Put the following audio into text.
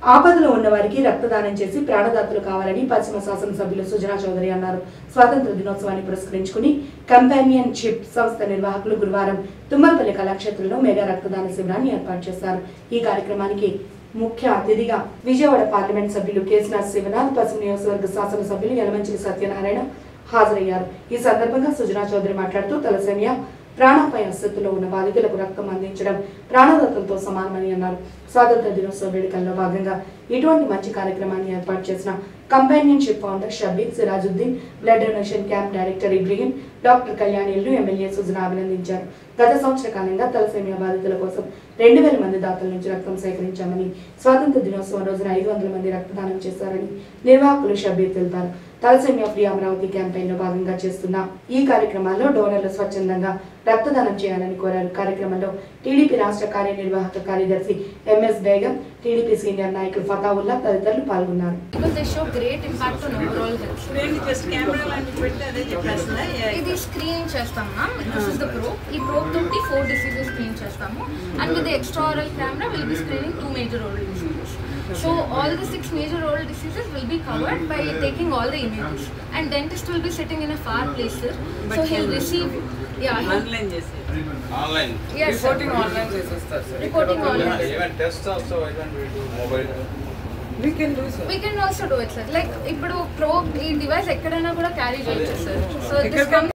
ఆపదలో ఉన్న వారికి రక్తదానం చేసి ప్రాణదాతలు కావాలని పశ్చిమ శాసనసభ్యులు సుజనా చౌదరి అన్నారు స్వాతంత్ర దినోత్సవాన్ని పురస్కరించుకుని కంపానియన్షిప్ సంస్థ నిర్వాహకులు గురువారం తుమ్మలపల్లి కళాక్షేత్రంలో మెగా రక్తదాన శిబిరాన్ని ఏర్పాటు చేశారు ఈ కార్యక్రమానికి ముఖ్య అతిథిగా విజయవాడ పార్లమెంట్ సభ్యులు కేసీఆర్ శివనాథ్ పశ్చిమ నియోజకవర్గ శాసనసభ్యులు యలమంచిలి సత్యనారాయణ హాజరయ్యారు ఈ సందర్భంగా సుజనా చౌదరి మాట్లాడుతూ తలసేమియా ప్రాణాపాయ స్థితిలో ఉన్న బాధితులకు రక్తం అందించడం ప్రాణదాతలతో సమానమని అన్నారు స్వాతంత్ర దినోత్సవ వేడుకల్లో భాగంగా ఇటువంటి మంచి కార్యక్రమాన్ని ఏర్పాటు చేసిన companionship founder Shabbir Sirajuddin blood donation camp director Ibrahim doctor కళ్యాణిల్లు ఎమ్మెల్యే సుజన అభినందించారు గత సంవత్సర కాలంగా తలసేమియా బాధితుల కోసం రెండు వేల మంది దాతల నుంచి రక్తం సేకరించామని స్వాతంత్ర దినోత్సవం రోజున ఐదు వందల మంది రక్తదానం చేశారని నిర్వాహకులు షబీర్ తెలిపారు తలసేమియా ఫ్రీ అమరావతి క్యాంపెయిన్ లో భాగంగా చేస్తున్న ఈ కార్యక్రమాల్లో డోనర్లు స్వచ్ఛందంగా రక్తదానం చేయాలని కోరారు కార్యక్రమంలో టీడీపీ రాష్ట్ర కార్యనిర్వాహక కార్యదర్శి ఎంఎస్ బేగం టీడీపీ సీనియర్ నాయకులు ఫతావుల్లా తదితరులు పాల్గొన్నారు because they show great impact on overall health. నేను జస్ట్ కెమెరా లాంటి పెట్టి అదే చెప్పేస్తున్నా ఇది స్క్రీన్ చేస్తాం ma'am this is the probe ఈ ప్రోబ్ తోటి ఫోర్ డిసీజెస్ స్క్రీన్ చేస్తాము and with extra oral camera will be screening two major oral diseases so all the six major oral diseases will be covered by taking all the images and dentist will be sitting in a far place sir so he'll receive ya online చేసి Online. yes reporting online చేసేస్తారు sir reporting Yeah, online even tests also, I can do mobile. We can do sir we can also do it sir like ఇప్పుడు probe ఈ device ఎక్కడైనా కూడా carry చేయొచ్చు sir so ఎక్కడికైనా